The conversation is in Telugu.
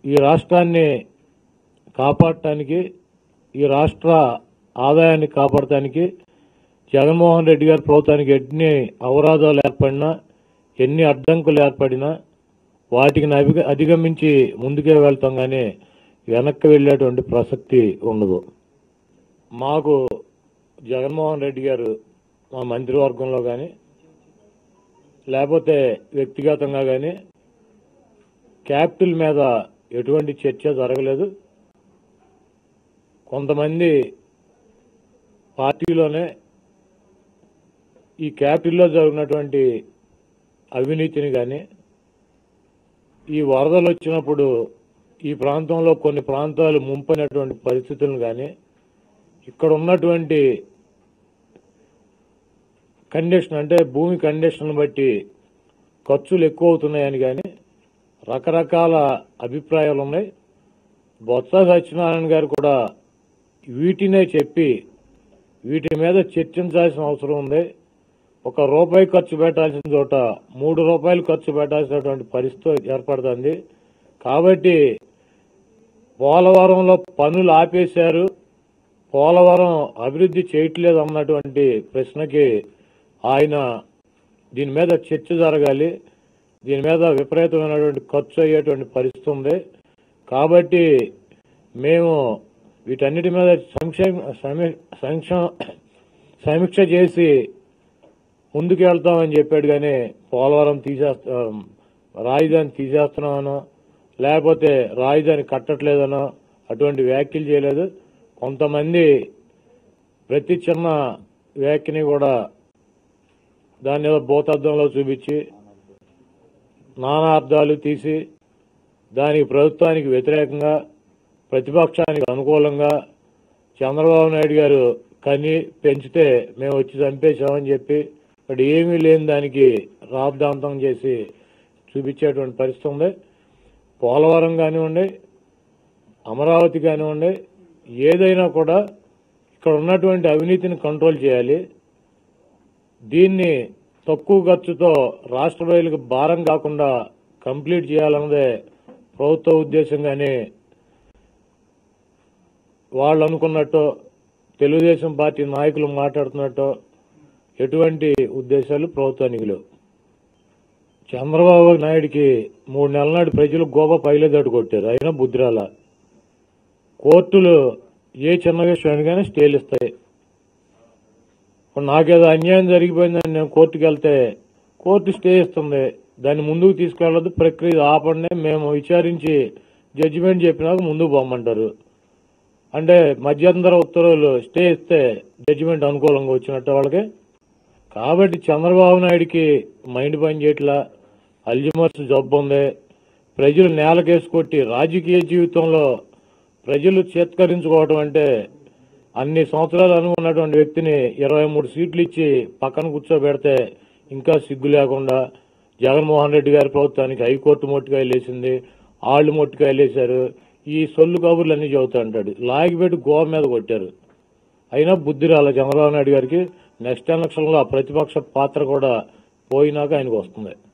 ఈ రాష్ట్రాన్ని కాపాడటానికి ఈ రాష్ట్ర ఆదాయాన్ని కాపాడటానికి జగన్మోహన్ రెడ్డి గారి ప్రభుత్వానికి ఎన్ని అవరోధాలు ఏర్పడినా ఎన్ని అడ్డంకులు ఏర్పడినా వాటికి అధిగ- అధిగమించి ముందుకే వెళ్తాం కానీ వెనక్కి వెళ్ళేటువంటి ప్రసక్తి ఉండదు మాకు జగన్మోహన్ రెడ్డి గారు మా మంత్రివర్గంలో కానీ లేకపోతే వ్యక్తిగతంగా కానీ క్యాపిటల్ మీద ఎటువంటి చర్చ జరగలేదు కొంతమంది పార్టీలోనే ఈ క్యాపిటల్లో జరిగినటువంటి అవినీతిని కానీ ఈ వరదలు వచ్చినప్పుడు ఈ ప్రాంతంలో కొన్ని ప్రాంతాలు ముంపైనటువంటి పరిస్థితులను కానీ ఇక్కడ ఉన్నటువంటి కండిషన్ అంటే భూమి కండిషన్ బట్టి ఖర్చులు ఎక్కువ అవుతున్నాయని కానీ రకరకాల అభిప్రాయాలు ఉన్నాయి బొత్స సత్యనారాయణ గారు కూడా వీటినే చెప్పి వీటి మీద చర్చించాల్సిన అవసరం ఉంది ఒక రూపాయి ఖర్చు పెట్టాల్సిన చోట మూడు రూపాయలు ఖర్చు పెట్టాల్సినటువంటి పరిస్థితి ఏర్పడుతుంది కాబట్టి పోలవరంలో పనులు ఆపేశారు పోలవరం అభివృద్ధి చేయట్లేదు అన్నటువంటి ప్రశ్నకి ఆయన దీని మీద చర్చ జరగాలి దీని మీద విపరీతమైనటువంటి ఖర్చు అయ్యేటువంటి పరిస్థితి ఉంది కాబట్టి మేము వీటన్నిటి మీద సంక్షేమ సమీ- సంక్ష- సమీక్ష చేసి ముందుకు వెళ్తామని చెప్పాడు కానీ పోలవరం తీసేస్తా రాజధాని తీసేస్తున్నామనో లేకపోతే రాజధాని కట్టట్లేదనో అటువంటి వ్యాఖ్యలు చేయలేదు కొంతమంది ప్రతి చిన్న వ్యాఖ్యని కూడా దాన్ని ఏదో భూతద్దంలో చూపించి నానా అర్థాలు తీసి దానికి ప్రభుత్వానికి వ్యతిరేకంగా ప్రతిపక్షానికి అనుకూలంగా చంద్రబాబు నాయుడు గారు కని పెంచితే మేము వచ్చి చంపేశామని చెప్పి ఇక్కడ ఏమీ లేని దానికి రాద్ధాంతం చేసి చూపించేటువంటి పరిస్థితి ఉంది పోలవరం కానివ్వండి అమరావతి కానివ్వండి ఏదైనా కూడా ఇక్కడ ఉన్నటువంటి అవినీతిని కంట్రోల్ చేయాలి దీన్ని తక్కువ ఖర్చుతో రాష్ట్ర ప్రజలకు భారం కాకుండా కంప్లీట్ చేయాలన్నదే ప్రభుత్వ ఉద్దేశం కానీ వాళ్ళు అనుకున్నట్టు తెలుగుదేశం పార్టీ నాయకులు మాట్లాడుతున్నట్టు ఎటువంటి ఉద్దేశాలు ప్రభుత్వానికి లేవు చంద్రబాబు నాయుడికి మూడు నెలల నాడు ప్రజలు గోప పైలేదాడు కొట్టారు అయినా బుద్ధిరాల కోర్టులు ఏ చిన్న విషయానికైనా స్టేలు ఇస్తాయి ఇప్పుడు నాకేదో అన్యాయం జరిగిపోయిందని నేను కోర్టుకు వెళ్తే కోర్టు స్టే ఇస్తుంది దాన్ని ముందుకు తీసుకెళ్ళదు ప్రక్రియ ఆపండి మేము విచారించి జడ్జిమెంట్ చెప్పినాక ముందుకు పోమంటారు అంటే మధ్యంతర ఉత్తర్వులు స్టే ఇస్తే జడ్జిమెంట్ అనుకూలంగా వచ్చినట్టు వాళ్ళకి కాబట్టి చంద్రబాబు నాయుడికి మైండ్ పని చేయట్లా అల్జిమర్స్ జబ్బు ఉంది ప్రజలు నేలకేసి కొట్టి రాజకీయ జీవితంలో ప్రజలు చేత్కరించుకోవడం అంటే అన్ని సంవత్సరాలు అనుకున్నటువంటి వ్యక్తిని ఇరవై మూడు సీట్లు ఇచ్చి పక్కన కూర్చోబెడితే ఇంకా సిగ్గు లేకుండా జగన్మోహన్ రెడ్డి గారి ప్రభుత్వానికి హైకోర్టు మొట్టికాయలు వేసింది ఆళ్లు మొట్టికాయలు వేశారు ఈ సొల్లు కబుర్లు అన్ని చెబుతా అంటాడు లాగిపెట్టి గోవ మీద కొట్టారు అయినా బుద్ధి రాలే చంద్రబాబు నాయుడు గారికి నెక్స్ట్ ఎలక్షన్లో ఆ ప్రతిపక్ష పాత్ర కూడా పోయినాక ఆయనకు వస్తుంది